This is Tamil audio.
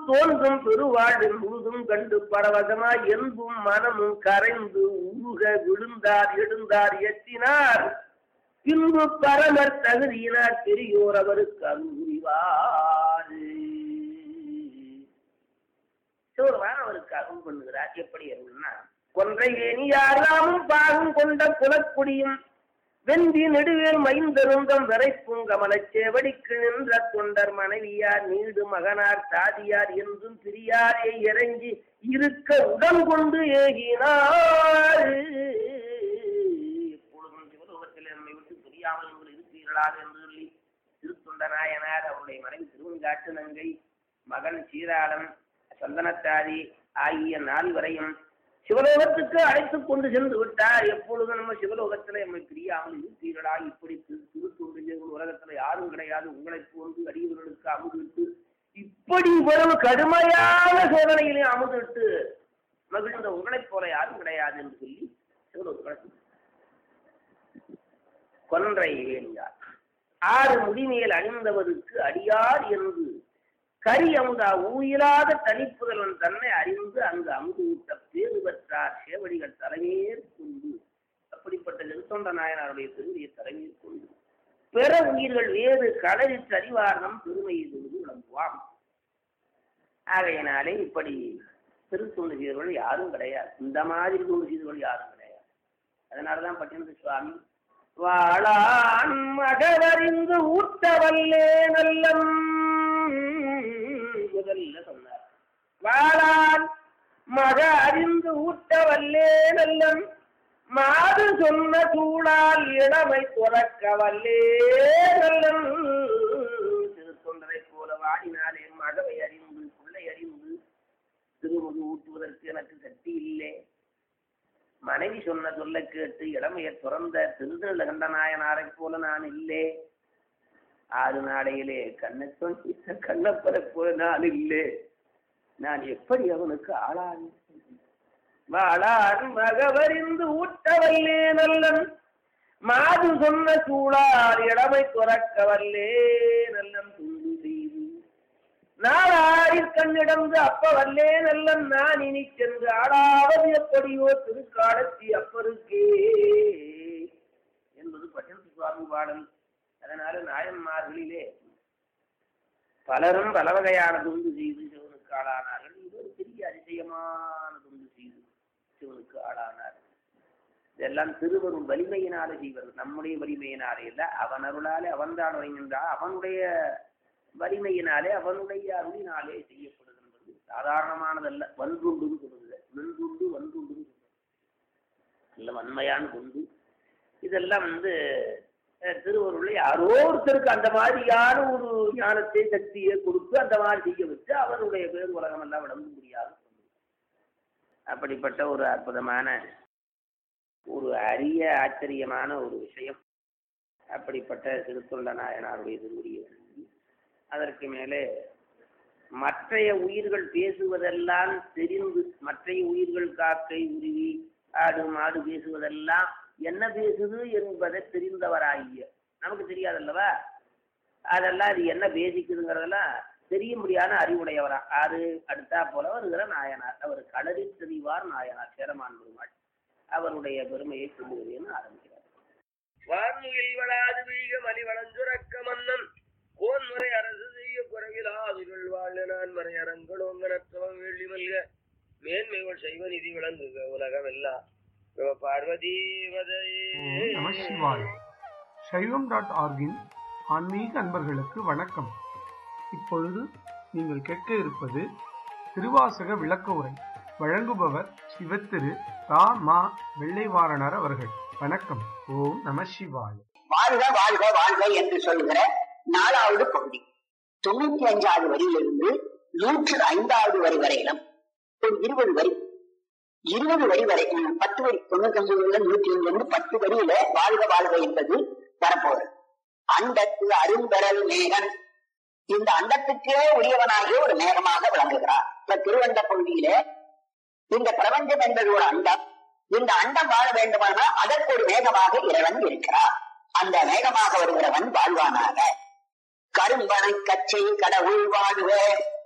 தோன்றும் பெருவாழ்வில் முழுதும் கண்டு பரவசமாய் என்பும் மனமும் கரைந்து உருக விழுந்தார் எழுந்தார் எத்தினார் பின்பு பரமர் தகுதியினார் பெரியோர் அவருக்கு அருள்வார் சிவருமான் அவருக்கு அருள் பண்ணுகிறார் எப்படி அருள்னா கொன்றை வேணியாராமும் பாகம் கொண்ட குலக்குடியும் வெந்தி நெடுவேல் மைந்தருந்தம் விரைப்பும் கமலச் சேவடிக்கு நின்ற தொண்டர் மனைவியார் நீடு மகனார் தாதியார் என்றும் பிரியாரே இறங்கி இருக்க உடன் கொண்டு ஏகினார் எப்பொழுதும் சிவலோகத்தில் நம்மை விட்டு பிரியாமல் நீங்கள் இருப்பீர்களாக என்று சொல்லி திருத்தொண்ட நாயனார் அவருடைய மனைவி திருவங்காட்டு நங்கை மகன் சீராளன் சந்தனத்தாதி ஆகிய நால்வரையும் சிவலோகத்துக்கு அழைத்துக் கொண்டு சென்று விட்டார் எப்பொழுதும் நம்ம சிவலோகத்துல நம்மை பிரியாமல் இருப்பீர்களா இப்படி திரு- திருத்தொண்டில் உலகத்துல யாரும் கிடையாது உங்களை போன்று அடியவர்களுக்கு அமுதிட்டு இப்படி இவ்வளவு கடுமையான சோதனையிலே அமுதிட்டு மகிழ்ந்த உங்களைப் போல யாரும் கிடையாது என்று சொல்லி சிவலோகத்தில் கொன்றை வேணியார் ஆறு முடிமேல் அணிந்தவருக்கு அடியார் என்று கரி அமுதா ஊயிலாத தனிப்புதலன் தன்னை அறிந்து அங்கு அமுது ஊட்ட பேறு பெற்றார் சேவடிகள் தலைமையேற் கொண்டு அப்படிப்பட்ட நெருத்தொண்ட நாயனாருடைய திருவியை தலைமையேற் கொண்டு பிற உயிர்கள் வேறு கடலில் அறிவார்னம் பெருமை இது விளங்குவாம் ஆகையினாலே இப்படி திருத்தொண்டு செய்தவர்கள் யாரும் கிடையாது இந்த மாதிரி தொண்டு செய்தவர்கள் யாரும் கிடையாது அதனாலதான் பட்டினத்து சுவாமி வாழான் மகவறிந்து ஊட்டவல்லே நல்லம் முதல்ல சொன்னார் வாழான் மக அறிந்து ஊட்டவல்லே நல்லம் மாது சொன்ன சூழால் இளமை துறக்க வல்லே நல்லம் திருத்தொண்டரை போல வாடினாலே மகவை அறிந்து பிள்ளை அறிந்து திருமுது ஊட்டுவதற்கு எனக்கு சக்தி இல்லை மனைவி சொன்ன சொல்ல கேட்டு இளமையை துறந்த திருநெல்கண்ட நாயனாரைப் போல நான் இல்லே ஆறு நாளையிலே கண்ணை சொன்ன கண்ணப்பரை போல நான் இல்லே நான் எப்படி அவனுக்கு ஆளான் வாழான் மகவறிந்து ஊட்டவல்லே நல்லன் மாது சொன்ன சூழால் இளமை துறக்க வல்லே நல்லன் துண்டு செய்து நாளாரில் கண்ணிடந்து அப்ப வல்லே நல்லன் நான் இனி சென்று ஆடாவது எப்படியோ திருக்காலத்தி அப்பருக்கே என்பது பட்டன் சுவாமி பாடல் அதனால நாயன்மார்களிலே பலரும் பல வகையான துண்டு செய்து சிவனுக்கு ஆளானார்கள் இது ஒரு பெரிய அதிசயமான துண்டு செய்து சிவனுக்கு ஆளானார் இதெல்லாம் திருவரும் வலிமையினாலே செய்வது நம்முடைய வலிமையினாலே இல்ல அவன் அருளாலே அவன்தான் வழங்குகின்றான் அவனுடைய வலிமையினாலே அவனுடைய அருளினாலே செய்யப்படுகின்றது சாதாரணமானதல்ல வன்றுண்டுன்னு சொல்லுது வெண்துண்டு வன்றுண்டுன்னு சொல்லுது நல்ல வன்மையான துண்டு இதெல்லாம் வந்து அஹ், திருவருளை யாரோ ஒருத்தருக்கு அந்த மாதிரியான ஒரு ஞானத்தை சக்தியை கொடுத்து அந்த மாதிரி செய்ய வச்சு அவருடைய பேர் உலகம் எல்லாம் விளங்க முடியாது அப்படிப்பட்ட ஒரு அற்புதமான ஒரு அரிய ஆச்சரியமான ஒரு விஷயம் அப்படிப்பட்ட திருத்தொண்ட நாயனாருடைய திருவுரிய அதற்கு மேலே மற்றைய உயிர்கள் பேசுவதெல்லாம் தெரிந்து மற்றைய உயிர்கள் காக்கை உருவி ஆடு மாடு பேசுவதெல்லாம் என்ன பேசுது என்பதை தெரிந்தவராகிய நமக்கு தெரியாதல்லவா அதெல்லாம் அது என்ன பேசிக்குதுங்கிறதெல்லாம் தெரிய முடியாத அறிவுடையவரா அது அடுத்தா போல வருகிற நாயனார் அவர் கடலில் தெரிவார் நாயனார் சேரமான் பெருமாள் அவருடைய பெருமையை சொல்லுகிறேன்னு ஆரம்பிக்கிறார் வான்முகில் வளாது வீக மலி வளஞ்சுரக்க மன்னன் கோன்முறை அரசு செய்ய குறைவிலாதுகள் வாழ் நான் மறையரங்களோங்கனத்தவம் வெள்ளி மல்க மேன்மைகள் செய்வ நிதி விளங்குக உலகம் எல்லாம் பார்வதி ஓம் நம சிவாய சைவம் டாட் ஆர்கின் ஆன்மீக அன்பர்களுக்கு வணக்கம் இப்பொழுது நீங்கள் கேட்க இருப்பது திருவாசக விளக்க உரை வழங்குபவர் சிவத்திரு ரா மா வெள்ளைவாரணர் அவர்கள் வணக்கம் ஓம் நம சிவாய வாழ்க வாழ்க வாழ்க என்று சொல்கிற நாலாவது பகுதி தொண்ணூத்தி அஞ்சாவது வரியிலிருந்து நூற்று ஐந்தாவது வரி வரையிலும் ஒரு இருபது வரி இருபது வரி வரை உம், பத்து வரி தொண்ணூத்தி அஞ்சு வரியில நூத்தி அஞ்சுல இருந்து பத்து வரியில வாழ்க வாழ்க என்பது வரப்போகிறது அண்டத்து அரும்பெறல் மேகன் இந்த அண்டத்துக்கே உரியவனாகிய ஒரு மேகமாக விளங்குகிறார் இப்ப திருவண்ட பகுதியில இந்த பிரபஞ்சம் என்பது ஒரு அண்டம் இந்த அண்டம் வாழ வேண்டுமானால் அதற்கு ஒரு மேகமாக இறைவன் இருக்கிறார் அந்த மேகமாக வருகிறவன் வாழ்வானாக கரும்பனை கச்சை கடவுள் வாழ்க